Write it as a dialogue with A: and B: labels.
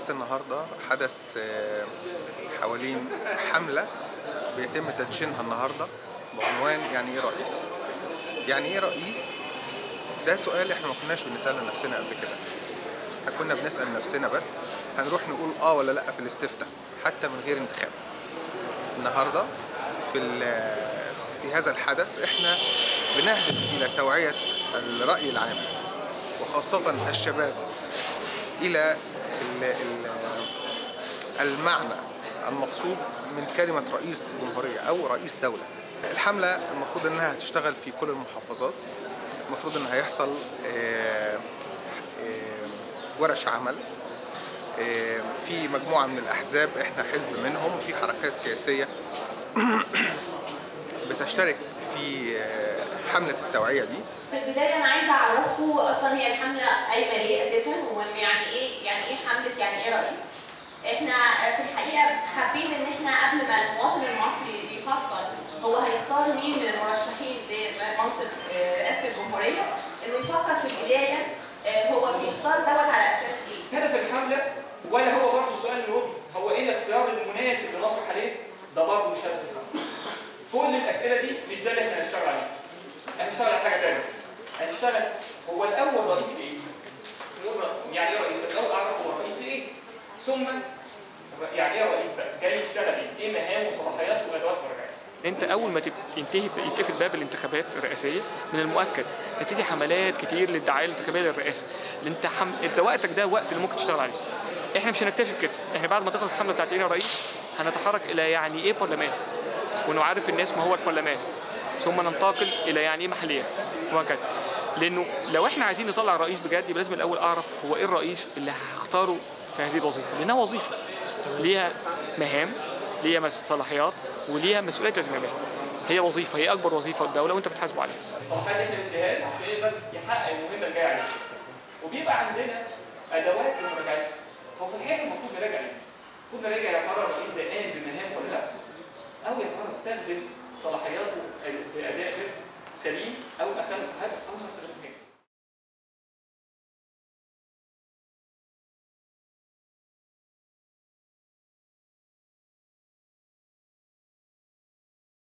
A: حدث النهارده حدث آه، حوالين حملة بيتم تدشينها النهارده بعنوان يعني ايه رئيس؟ يعني ايه رئيس؟ ده سؤال احنا ما كناش بنسأله نفسنا قبل كده احنا كنا بنسأل نفسنا بس هنروح نقول اه ولا لا في الاستفتاء حتى من غير انتخاب النهارده في ال- في هذا الحدث احنا بنهدف الى توعية الرأي العام وخاصة الشباب الى ال- ال- المعنى المقصود من كلمة رئيس جمهورية أو رئيس دولة الحملة المفروض أنها هتشتغل في كل المحافظات المفروض أن هيحصل آه، آه، ورش عمل آه، في مجموعة من الأحزاب إحنا حزب منهم في حركات سياسية بتشترك في آه، حملة التوعية دي
B: في البداية أنا عايزة أعرفكم أصلا هي الحملة قايمة ليه أساسا وإن يعني إيه يعني إيه حملة يعني إيه رئيس؟ إحنا في الحقيقة حابين إن إحنا قبل ما المواطن المصري بيفكر هو هيختار مين من المرشحين لمنصب آه، رئاسة الجمهورية إنه يفكر في البداية آه، هو بيختار دوت على أساس إيه؟
C: هدف الحملة ولا هو برضه السؤال اللي هو هو ايه الاختيار المناسب اللي نصبح عليه؟ ده برضه مش هدف الحملة. كل الأسئلة دي مش ده اللي احنا هنشتغل عليه. هنشتغل على حاجة تانية. هنشتغل هو الأول رئيس لإيه؟ نقول يعني ايه رئيس؟ الأول أعرف هو الرئيس لإيه؟ ثم يعني ايه رئيس بقى؟ جاي يشتغل ايه؟ ايه مهام وصلاحيات وأدوات ورجعات؟
D: انت اول ما تب- ينتهي يتقفل باب الانتخابات الرئاسيه من المؤكد هتبتدي حملات كتير للدعايه الانتخابيه للرئاسه اللي انت حم... انت وقتك ده وقت اللي ممكن تشتغل عليه احنا مش هنكتفي بكده احنا بعد ما تخلص الحمله بتاعت ايه رئيس هنتحرك الى يعني ايه برلمان ونعرف الناس ما هو البرلمان ثم ننتقل الى يعني ايه محليات وهكذا لانه لو احنا عايزين نطلع رئيس بجد يبقى لازم الاول اعرف هو ايه الرئيس اللي هختاره في هذه الوظيفه لانها وظيفه ليها مهام ليها مس- صلاحيات وليها مسؤوليات لازم يعملها هي وظيفه هي اكبر وظيفه في الدوله وانت بتحاسبه عليها
C: الصلاحيات اللي احنا بنديها له عشان يقدر يحقق المهمه اللي جايه عليه. وبيبقى عندنا ادوات لمراجعته. هو في الحقيقه المفروض نراجع ايه؟ المفروض نراجع يا ترى الرئيس ده قام بمهام ولا لا؟ او يا ترى استخدم صلاحياته باداء غير سليم او اخذ صلاحياته او ما استخدمهاش.